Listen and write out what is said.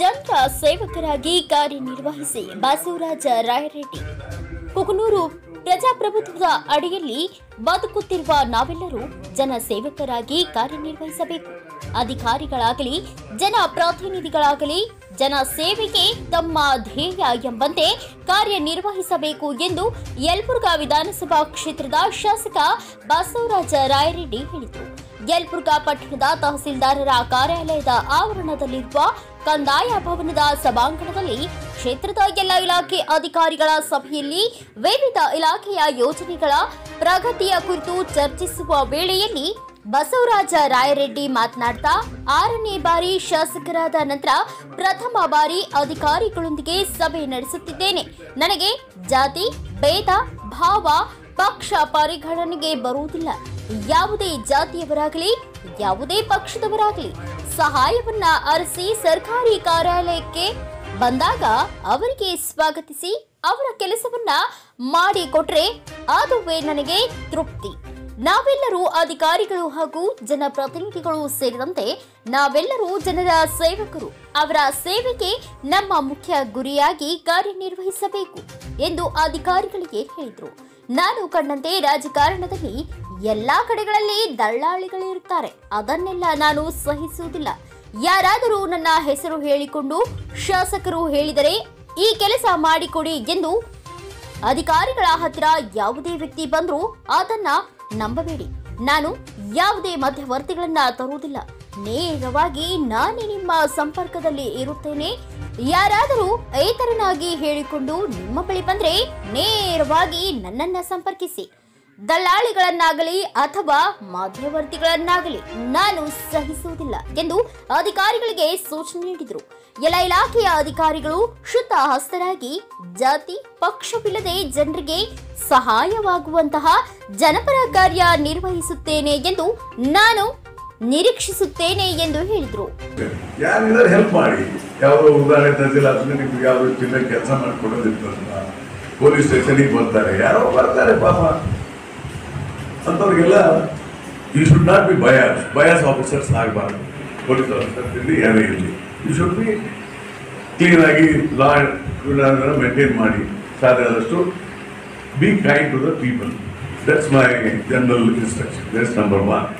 ನಿರಂತರ ಸೇವಕರಾಗಿ ಕಾರ್ಯನಿರ್ವಹಿಸಿ ಬಸವರಾಜ ರಾಯರೆಡ್ಡಿ ಕುಕನೂರು ಪ್ರಜಾಪ್ರಭುತ್ವದ ಅಡಿಯಲ್ಲಿ ಬದುಕುತ್ತಿರುವ ನಾವೆಲ್ಲರೂ ಜನ ಸೇವಕರಾಗಿ ಕಾರ್ಯನಿರ್ವಹಿಸಬೇಕು ಅಧಿಕಾರಿಗಳಾಗಲಿ ಜನ ಪ್ರತಿನಿಧಿಗಳಾಗಲಿ ಜನ ಸೇವೆಗೆ ತಮ್ಮ ಧ್ಯೇಯ ಎಂಬಂತೆ ಕಾರ್ಯನಿರ್ವಹಿಸಬೇಕು ಎಂದು ಯಲಬುರ್ಗಾ ವಿಧಾನಸಭಾ ಕ್ಷೇತ್ರದ ಶಾಸಕ ಬಸವರಾಜ ರಾಯರೆಡ್ಡಿ ಹೇಳಿದರು ಯಲಬುರ್ಗಾ ಪಟ್ಟಣದ ತಹಸೀಲ್ದಾರರ ಕಾರ್ಯಾಲಯದ ಆವರಣದಲ್ಲಿರುವ ಕಂದಾಯ ಭವನದ ಸಭಾಂಗಣದಲ್ಲಿ ಕ್ಷೇತ್ರದ ಎಲ್ಲ ಇಲಾಖೆ ಅಧಿಕಾರಿಗಳ ಸಭೆಯಲ್ಲಿ ವಿವಿಧ ಇಲಾಖೆಯ ಯೋಜನೆಗಳ ಪ್ರಗತಿಯ ಕುರಿತು ಚರ್ಚಿಸುವ ವೇಳೆಯಲ್ಲಿ ಬಸವರಾಜ ರಾಯರೆಡ್ಡಿ ಮಾತನಾಡ್ತಾ ಆರನೇ ಬಾರಿ ಶಾಸಕರಾದ ನಂತರ ಪ್ರಥಮ ಬಾರಿ ಅಧಿಕಾರಿಗಳೊಂದಿಗೆ ಸಭೆ ನಡೆಸುತ್ತಿದ್ದೇನೆ ನನಗೆ ಜಾತಿ ಭೇದ ಭಾವ ಪಕ್ಷ ಪರಿಗಣನೆಗೆ ಬರುವುದಿಲ್ಲ ಯಾವುದೇ ಜಾತಿಯವರಾಗಲಿ ಯಾವುದೇ ಪಕ್ಷದವರಾಗಲಿ ಸಹಾಯವನ್ನ ಅರಸಿ ಸರ್ಕಾರಿ ಕಾರ್ಯಾಲಯಕ್ಕೆ ಬಂದಾಗ ಅವರಿಗೆ ಸ್ವಾಗತಿಸಿ ಅವರ ಕೆಲಸವನ್ನ ಮಾಡಿಕೊಟ್ರೆ ಅದುವೇ ನನಗೆ ತೃಪ್ತಿ ನಾವೆಲ್ಲರೂ ಅಧಿಕಾರಿಗಳು ಹಾಗೂ ಜನಪ್ರತಿನಿಧಿಗಳು ಸೇರಿದಂತೆ ನಾವೆಲ್ಲರೂ ಜನರ ಸೇವಕರು ಅವರ ಸೇವೆಗೆ ನಮ್ಮ ಮುಖ್ಯ ಗುರಿಯಾಗಿ ಕಾರ್ಯನಿರ್ವಹಿಸಬೇಕು ಎಂದು ಅಧಿಕಾರಿಗಳಿಗೆ ಹೇಳಿದರು ನಾನು ಕಂಡಂತೆ ರಾಜಕಾರಣದಲ್ಲಿ ಎಲ್ಲಾ ಕಡೆಗಳಲ್ಲಿ ದಳ್ಳಾಳಿಗಳಿರುತ್ತಾರೆ ಅದನ್ನೆಲ್ಲ ನಾನು ಸಹಿಸುವುದಿಲ್ಲ ಯಾರಾದರೂ ನನ್ನ ಹೆಸರು ಹೇಳಿಕೊಂಡು ಶಾಸಕರು ಹೇಳಿದರೆ ಈ ಕೆಲಸ ಮಾಡಿಕೊಡಿ ಎಂದು ಅಧಿಕಾರಿಗಳ ಹತ್ತಿರ ಯಾವುದೇ ವ್ಯಕ್ತಿ ಬಂದರೂ ಅದನ್ನ ನಂಬಬೇಡಿ ನಾನು ಯಾವುದೇ ಮಧ್ಯವರ್ತಿಗಳನ್ನ ತರುವುದಿಲ್ಲ ನೇರವಾಗಿ ನಾನೇ ನಿಮ್ಮ ಸಂಪರ್ಕದಲ್ಲಿ ಇರುತ್ತೇನೆ ಯಾರಾದರೂ ಏತರನಾಗಿ ಹೇಳಿಕೊಂಡು ನಿಮ್ಮ ಬಳಿ ಬಂದ್ರೆ ನೇರವಾಗಿ ನನ್ನನ್ನ ಸಂಪರ್ಕಿಸಿ ದಲ್ಲಾಳಿಗಳನ್ನಾಗಲಿ ಅಥವಾ ಮಧ್ಯವರ್ತಿಗಳನ್ನಾಗಲಿ ನಾನು ಸಹಿಸುವುದಿಲ್ಲ ಎಂದು ಅಧಿಕಾರಿಗಳಿಗೆ ಸೂಚನೆ ನೀಡಿದರು ಎಲ್ಲ ಇಲಾಖೆಯ ಅಧಿಕಾರಿಗಳು ಶುದ್ಧ ಹಸ್ತರಾಗಿ ಜಾತಿ ಪಕ್ಷವಿಲ್ಲದೆ ಜನರಿಗೆ ಸಹಾಯವಾಗುವಂತಹ ಜನಪರ ಕಾರ್ಯ ನಿರ್ವಹಿಸುತ್ತೇನೆ ಎಂದು ನಾನು ನಿರೀಕ್ಷಿಸುತ್ತೇನೆ ಎಂದು ಹೇಳಿದರು ಯಾರಿಗಾರು ಹೆಲ್ಪ್ ಮಾಡಿ ಯಾವುದೋ ಉದಾಹರಣೆ ತಹಸೀಲ್ ನಿಮ್ಗೆ ಯಾವುದೋ ಚಿನ್ನ ಕೆಲಸ ಮಾಡಿಕೊಡೋದಿರ್ತದ ಪೊಲೀಸ್ ಸ್ಟೇಷನಿಗೆ ಬರ್ತಾರೆ ಯಾರೋ ಬರ್ತಾರೆ ಪಾಪ ಅಂಥವ್ರಿಗೆಲ್ಲ you should not be bias bias officers ಆಗಬಾರ್ದು ಪೊಲೀಸ್ ಆಫೀಸರ್ಸ್ ಇರಲಿ ಯಾರೇ ಇರಲಿ ಯು ಶುಡ್ ಬಿ ಕ್ಲೀನ್ ಆಗಿ ಲಾ ಮೇಂಟೈನ್ ಮಾಡಿ ಸಾಧ್ಯ ಆದಷ್ಟು be kind to the people that's my general instruction that's number one